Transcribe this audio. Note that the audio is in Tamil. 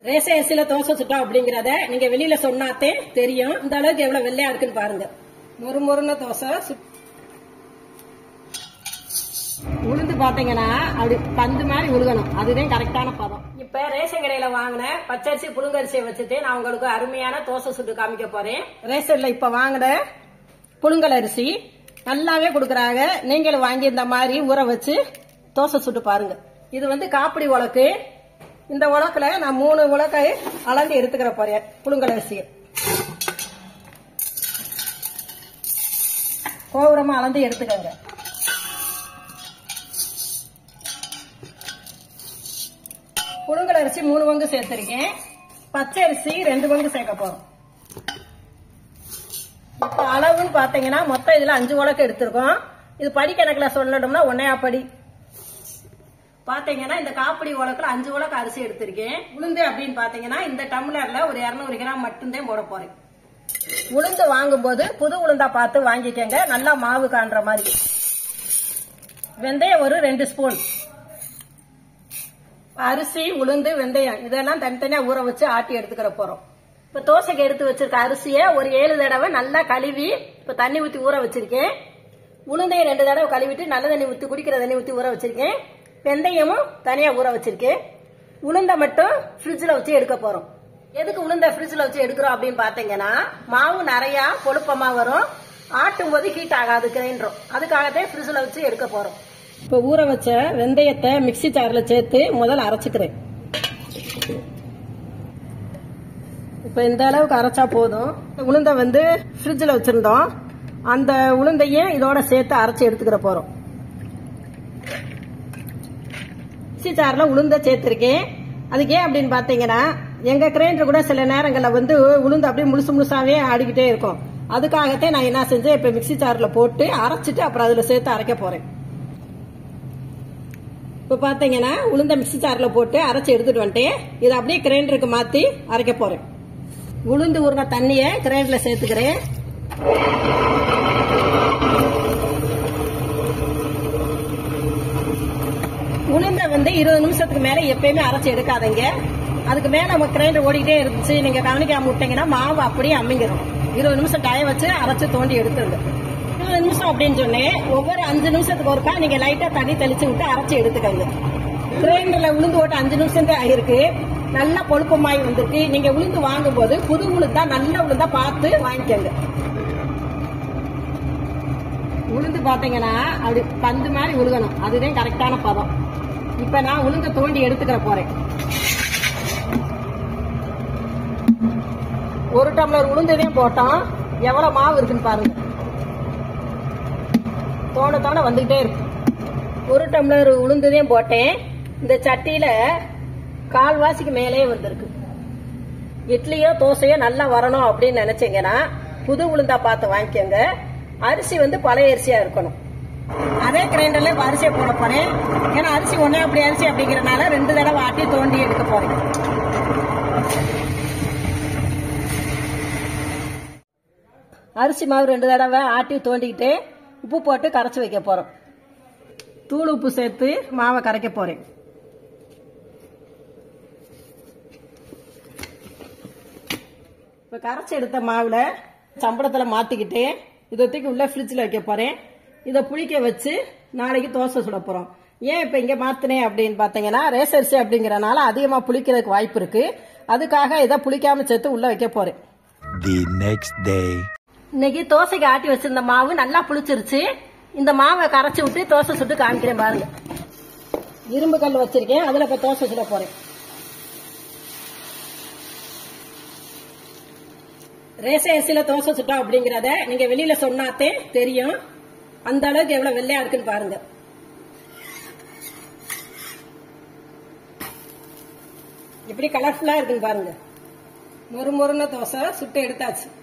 ரேசன் அரிசியில தோசை சுட்டோம் அப்படிங்கறத நீங்க வெளியில சொன்னாத்தே தெரியும் இந்த அளவுக்கு எவ்வளவு வெள்ளையா இருக்குன்னு பாருங்க மொறு மொறுன தோசை சுட்- உளுந்து பாத்தீங்கன்னா அப்படி பந்து மாதிரி உழுகணும் அதுதான் கரெக்டான பதம் இப்ப ரேஷன் கடையில வாங்கின பச்சரிசி புழுங்கரிசியை வச்சுட்டு நான் உங்களுக்கு அருமையான தோசை சுட்டு காமிக்க போறேன் ரேஷன்ல இப்ப வாங்கின புழுங்கல் அரிசி நல்லாவே கொடுக்கறாங்க நீங்களும் வாங்கி இந்த மாதிரி ஊற வச்சு தோசை சுட்டு பாருங்க இது வந்து காப்பிடி உலக்கு இந்த உலக்குல நான் மூணு உலக்கை அளந்து எடுத்துக்கிற போறேன் புழுங்கல் அரிசியை கோபுரமா அளந்து எடுத்துக்கோங்க புழுங்கல் அரிசி மூணு பங்கு சேர்த்திருக்கேன் பச்சை அரிசி ரெண்டு பங்கு சேர்க்க போறோம் இப்ப அளவுன்னு பாத்தீங்கன்னா மொத்தம் இதுல அஞ்சு உலக்கு எடுத்திருக்கோம் இது படி கணக்குல சொல்லணும்னா ஒன்னையா படி பாத்தீங்கன்னா இந்த காப்பிடி உலக்குல அஞ்சு உலக்கு அரிசி எடுத்திருக்கேன் உளுந்து அப்படின்னு பாத்தீங்கன்னா இந்த டம்ளர்ல ஒரு 200 கிராம் மட்டும்தான் போட போறேன் உளுந்து வாங்கும்போது புது உளுந்தா பார்த்து வாங்கிக்கங்க நல்லா மாவு காண்ற மாதிரி வெந்தயம் ஒரு ரெண்டு ஸ்பூன் அரிசி உளுந்து வெந்தயம் இதெல்லாம் தனித்தனியா ஊற வச்சு ஆட்டி எடுத்துக்கிற போறோம் இப்ப தோசைக்கு எடுத்து வச்சிருக்க அரிசியை ஒரு ஏழு தடவை நல்லா கழுவி இப்ப தண்ணி ஊத்தி ஊற வச்சிருக்கேன் உளுந்தையும் ரெண்டு தடவை கழுவிட்டு நல்ல தண்ணி ஊத்தி குடிக்கிற தண்ணி ஊத்தி ஊற வச்சிருக்கேன் வெந்தயமும் தனியா ஊற வச்சிருக்கேன் உளுந்த மட்டும் ஃப்ரிட்ஜ்ல வச்சு எடுக்க போறோம் எதுக்கு உளுந்த ஃப்ரிட்ஜ்ல வச்சு எடுக்கிறோம் அப்படின்னு பாத்தீங்கன்னா மாவு நிறைய கொழுப்பமா வரும் ஆட்டும் போது ஹீட் ஆகாது கிரைண்டரும் அதுக்காகத்தான் ஃப்ரிட்ஜ்ல வச்சு எடுக்க போறோம் இப்ப ஊற வச்ச வெந்தயத்தை மிக்ஸி ஜார்ல சேர்த்து முதல்ல அரைச்சுக்கிறேன் இப்ப இந்த அளவுக்கு அரைச்சா போதும் உளுந்த வந்து ஃப்ரிட்ஜ்ல வச்சிருந்தோம் அந்த உளுந்தையும் இதோட சேர்த்து அரைச்சு எடுத்துக்கிற போறோம் மிக்ஸி ஜார்ல உளுந்த சேர்த்திருக்கேன் அதுக்கு ஏன் அப்படின்னு பாத்தீங்கன்னா எங்க கிரைண்டர் கூட சில நேரங்கள்ல வந்து உளுந்து அப்படியே முழுசு முழுசாவே ஆடிக்கிட்டே இருக்கும் அதுக்காகத்தான் நான் என்ன செஞ்சேன் இப்ப மிக்ஸி ஜார்ல போட்டு அரைச்சிட்டு அப்புறம் அதுல சேர்த்து அரைக்க போறேன் இப்ப பாத்தீங்கன்னா உளுந்த மிக்ஸி ஜார்ல போட்டு அரைச்சு எடுத்துட்டு வந்துட்டேன் இதை அப்படியே கிரைண்டருக்கு மாத்தி அரைக்க போறேன் உளுந்து ஊறின தண்ணிய கிரைண்டர்ல சேர்த்துக்கிறேன் உளுந்த வந்து இருபது நிமிஷத்துக்கு மேல எப்பயுமே அரைச்சு எடுக்காதீங்க அதுக்கு மேல நம்ம கிரைண்டர் ஓடிக்கிட்டே இருந்துச்சு நீங்க கவனிக்காம விட்டீங்கன்னா மாவு அப்படியே அம்மிங்கிடும் இருபது நிமிஷம் காய வச்சு அரைச்சு தோண்டி எடுத்துருங்க இருபது நிமிஷம் அப்படின்னு சொன்னேன் ஒவ்வொரு அஞ்சு நிமிஷத்துக்கு ஒருக்கா நீங்க லைட்டா தண்ணி தெளிச்சு விட்டு அரைச்சு எடுத்துக்கோங்க கிரைண்டர்ல உளுந்து ஓட்ட அஞ்சு நிமிஷம் தான் ஆகிருக்கு நல்லா கொழுப்பமாய் வந்திருக்கு நீங்க உளுந்து வாங்கும் போது புது உளுந்தா நல்ல உளுந்தா பார்த்து வாங்கிக்கோங்க உளுந்து பாத்தீங்கன்னா அப்படி பந்து மாதிரி உழுகணும் அதுதான் கரெக்டான பதம் இப்ப நான் உளுந்த தோண்டி எடுத்துக்கிற போறேன் ஒரு டம்ளர் உளுந்துதையும் போட்டோம் எவ்வளவு மாவு இருக்குன்னு பாருங்க தோண தோண வந்துகிட்டே இருக்கு ஒரு டம்ளர் உளுந்துதையும் போட்டேன் இந்த சட்டியில கால்வாசிக்கு மேலே வந்திருக்கு இட்லியோ தோசையோ நல்லா வரணும் அப்படின்னு நினைச்சீங்கன்னா புது உளுந்தா பார்த்து வாங்கிக்கோங்க அரிசி வந்து பழைய அரிசியா இருக்கணும் அதே கிரைண்டர்ல இப்ப அரிசியை போட போறேன் ஏன்னா அரிசி ஒன்னே அப்படி அரிசி அப்படிங்கறதுனால ரெண்டு தடவை ஆட்டி தோண்டி எடுக்க போறேன் அரிசி மாவு ரெண்டு தடவை ஆட்டி தோண்டிக்கிட்டு உப்பு போட்டு கரைச்சி வைக்க போறோம் தூள் உப்பு சேர்த்து மாவை கரைக்க போறேன் இப்ப கரைச்சி எடுத்த மாவுல சம்பளத்துல மாத்திக்கிட்டு இதை தூக்கி உள்ள ஃப்ரிட்ஜில் வைக்க போறேன் இதை புளிக்க வச்சு நாளைக்கு தோசை சுட போறோம் ஏன் இப்ப இங்க மாத்தினேன் அப்படின்னு பாத்தீங்கன்னா ரேசரிசி அப்படிங்கறனால அதிகமா புளிக்கிறதுக்கு வாய்ப்பு இருக்கு அதுக்காக இதை புளிக்காம சேர்த்து உள்ள வைக்க போறேன் The next day. இன்னைக்கு தோசைக்கு ஆட்டி வச்சிருந்த மாவு நல்லா புளிச்சிருச்சு இந்த மாவை கரைச்சி விட்டு தோசை சுட்டு காமிக்கிறேன் பாருங்க இரும்பு கல் வச்சிருக்கேன் அதுல இப்ப தோசை சுட போறேன் ரேசன் அரிசியில தோசை சுட்டோம் அப்படிங்கறத நீங்க வெளியில சொன்னாத்தே தெரியும் அந்த அளவுக்கு எவ்வளவு வெள்ளையா இருக்குன்னு பாருங்க எப்படி கலர்ஃபுல்லா இருக்குன்னு பாருங்க மொறு மொறுன தோசை சுட்டு எடுத்தாச்சு